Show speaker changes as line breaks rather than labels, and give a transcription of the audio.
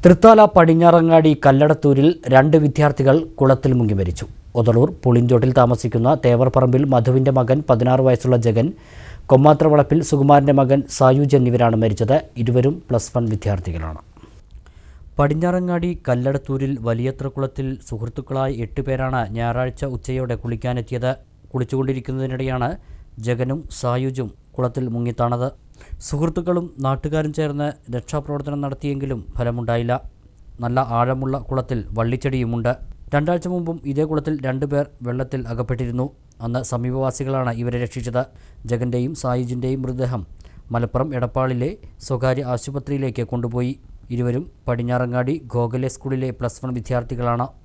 തൃത്താല പടിഞ്ഞാറങ്ങാടി കല്ലടത്തൂരിൽ രണ്ട് വിദ്യാർത്ഥികൾ കുളത്തിൽ മുങ്ങി മരിച്ചു ഒതളൂർ പുളിഞ്ചോട്ടിൽ താമസിക്കുന്ന തേവർപറമ്പിൽ മധുവിൻ്റെ മകൻ പതിനാറ് വയസ്സുള്ള ജഗൻ കൊമ്മാത്രവളപ്പിൽ സുകുമാരൻ്റെ മകൻ സായുജ് എന്നിവരാണ് മരിച്ചത് ഇരുവരും പ്ലസ് വൺ വിദ്യാർത്ഥികളാണ് പടിഞ്ഞാറങ്ങാടി കല്ലടത്തൂരിൽ വലിയത്രക്കുളത്തിൽ സുഹൃത്തുക്കളായി എട്ട് പേരാണ് ഞായറാഴ്ച ഉച്ചയോടെ കുളിക്കാനെത്തിയത് കുളിച്ചുകൊണ്ടിരിക്കുന്നതിനിടെയാണ് ജഗനും സായുജും കുളത്തിൽ മുങ്ങിത്താണത് സുഹൃത്തുക്കളും നാട്ടുകാരും ചേർന്ന് രക്ഷാപ്രവർത്തനം നടത്തിയെങ്കിലും ഫലമുണ്ടായില്ല നല്ല ആഴമുള്ള കുളത്തിൽ വള്ളിച്ചെടിയുമുണ്ട് രണ്ടാഴ്ച മുമ്പും ഇതേ കുളത്തിൽ രണ്ടുപേർ വെള്ളത്തിൽ അകപ്പെട്ടിരുന്നു അന്ന് സമീപവാസികളാണ് ഇവരെ രക്ഷിച്ചത് ജഗൻ്റെയും സായുജിൻ്റെയും മൃതദേഹം മലപ്പുറം എടപ്പാളിലെ സ്വകാര്യ ആശുപത്രിയിലേക്ക് കൊണ്ടുപോയി ഇരുവരും പടിഞ്ഞാറങ്ങാടി ഗോഖലെ സ്കൂളിലെ പ്ലസ് വൺ വിദ്യാർത്ഥികളാണ്